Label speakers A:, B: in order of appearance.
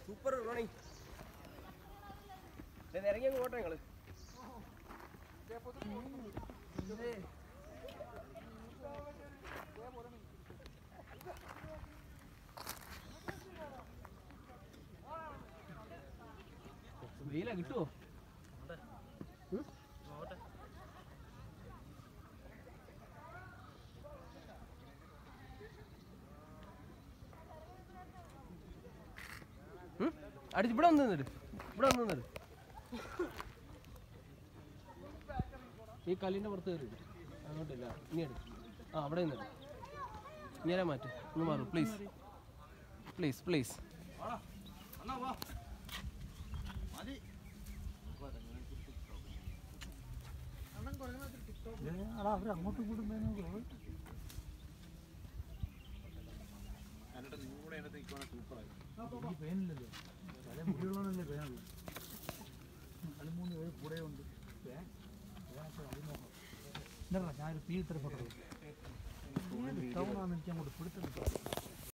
A: super റോണിങ് ഇറങ്ങി അങ്ങ് പോട്ടെ ഞങ്ങള് വെയില കിട്ടുമോ അടിച്ച് ഇവിടെ വന്ന് നിന്നിട്ട് ഇവിടെ വന്ന് നിന്നിട്ട് ഈ കല്ലിന്റെ പുറത്ത് കയറി അങ്ങോട്ടില്ല ഇനി എടു ആ അവിടെ നിന്നിട്ട് ഇങ്ങനെ മാറ്റ് ഒന്ന് മാറും പ്ലീസ് പ്ലീസ് പ്ലീസ്
B: അവർ അങ്ങോട്ടും ഇങ്ങോട്ടും വേണം ഈ പേനില്ലല്ലോ പല മുടികളാണല്ലേ പേനുള്ളൂ അത് മൂന്ന് പേര് കൂടെ ഉണ്ട് പേൻ ഞാനൊരു പീ ഇത്ര ഫോട്ടോ ടൗണാന്ന് എനിക്ക് അങ്ങോട്ട് പിടുത്തം കിട്ടും